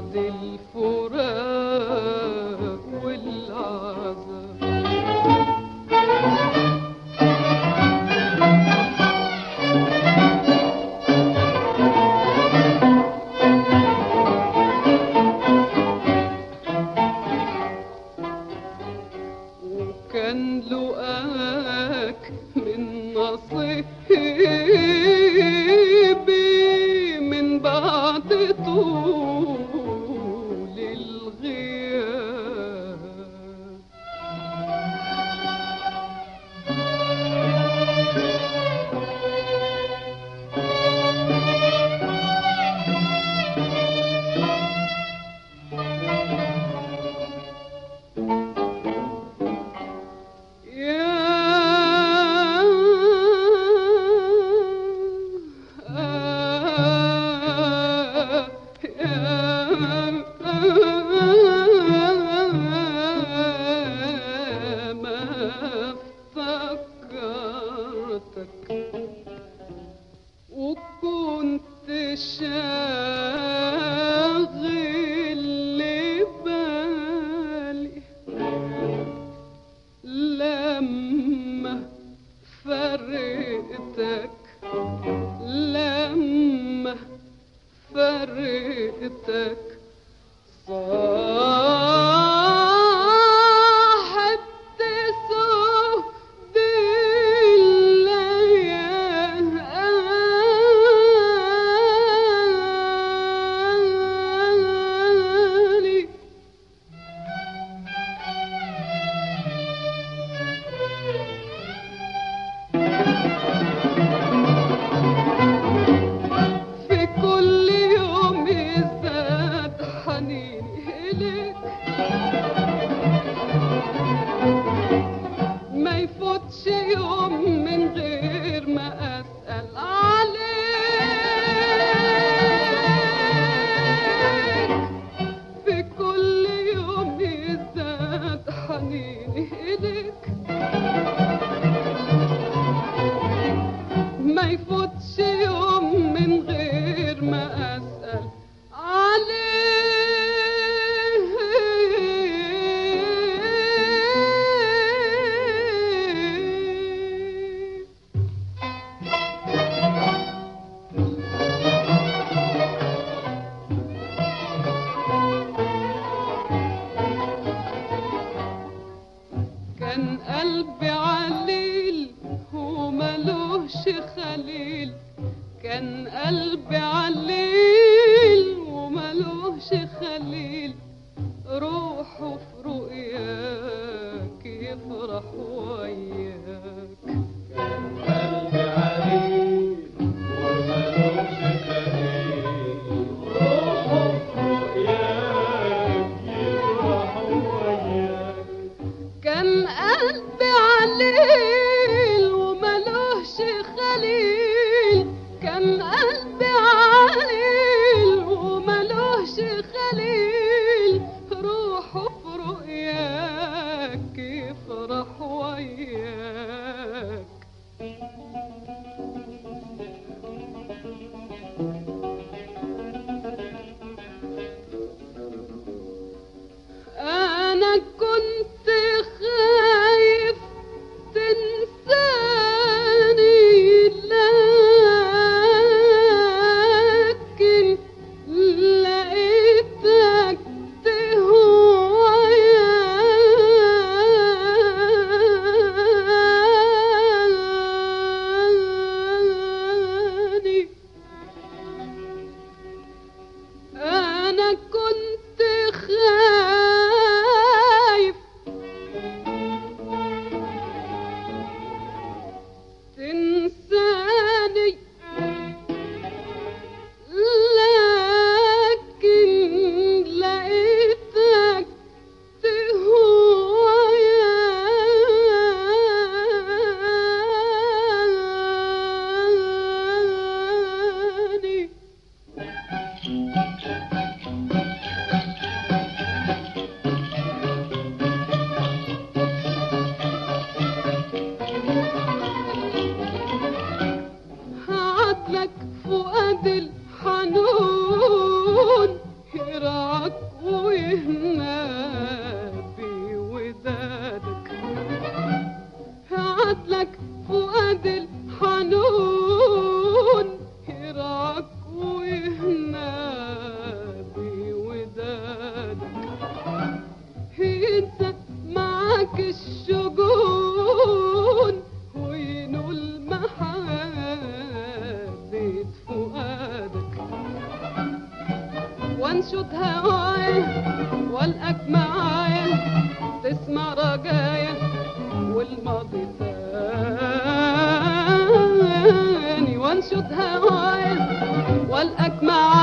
بعد الفراق والعذاب وكان لقاك من نصيبي من بعد طول الغياب ما افتكرتك وكنت شاغل بالي لما فرقتك لما فرقتك صاحبت سود الليالي في كل يوم يزداد حنيني إليك ما يفوتش يوم من غير ما أسأل عليك في كل يوم يزداد حنيني إليك ما يفوتش يوم من غير ما أسأل عليه كان قلبي عليل وملوش خليل كان قلبي عليل وملوش خليل روحه في رؤياك يفرح وياك قلبي عليك وملوش خليل روحه في رؤياك يفرح وياك كان قلبي عليل وملوش خليل كان قلبي عليل وملوش خليل روحه في رؤياك يفرح وياك يرعاك ويهنى بودادك عدلك فؤاد الحنون يرعاك ويهنى بودادك ينسى معاك الشجون وينول محبة فؤادك وانشد هوايا والقاك معايا تسمع رجايا والماضي ثاني وانشد هوايا والقاك معايا